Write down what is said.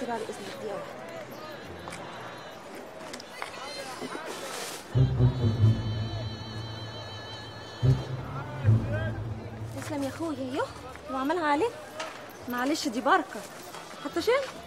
بس بعد اذنك دقيقه واحده تسلم يا اخويا يوه وعملها عليك معلش دي بركه حتى شيل